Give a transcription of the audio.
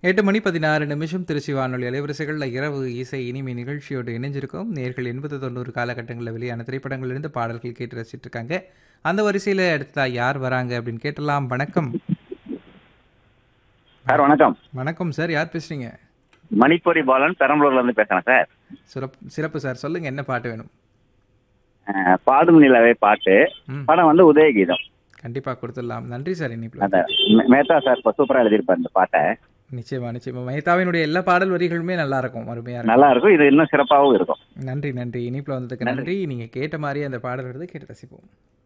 எட்டு மணி பதினாறு நிமிஷம் திருச்சி வானொலி அலைவரிசைகளில் இரவு இசை இனிமை நிகழ்ச்சியோடு இணைஞ்சிருக்கோம் நேர்கள் எண்பது தொண்ணூறு காலகட்டங்களில் வெளியான திரைப்படங்களிலிருந்து பாடல்கள் கேட்டு ரசிச்சிட்டு இருக்காங்க அந்த வரிசையில் அடுத்ததா யார் வராங்க அப்படின்னு கேட்டலாம் வணக்கம் சார் வணக்கம் வணக்கம் சார் யார் பேசுறீங்க மணிப்பூரி பாலன் பெரம்பலூர்ல இருந்து பேசுறேன் சார் சிறப்பு சிறப்பு சார் சொல்லுங்க என்ன பாட்டு வேணும் அஹ், பாடும் நிலவே பாட்டு ம் படம் வந்து உதயகீதம் கண்டிப்பாக கொடுத்துடலாம் நன்றி சார் இனிப்பில் அந்த மே- மேத்தா சார் இப்போ சூப்பரா எழுதியிருப்பார் இந்த பாட்டை நிச்சயமா நிச்சயமா மஹிதாவினுடைய எல்லா பாடல் வரிகளுமே நல்லா இருக்கும் அருமையா இருக்கும் நல்லா இருக்கும் இது இன்னும் சிறப்பாகவும் இருக்கும் நன்றி நன்றி இனிப்பில் வந்ததுக்கு நன்றி நீங்க கேட்ட மாதிரியே அந்த பாடல் வருது கேட்டு ரசிப்போம்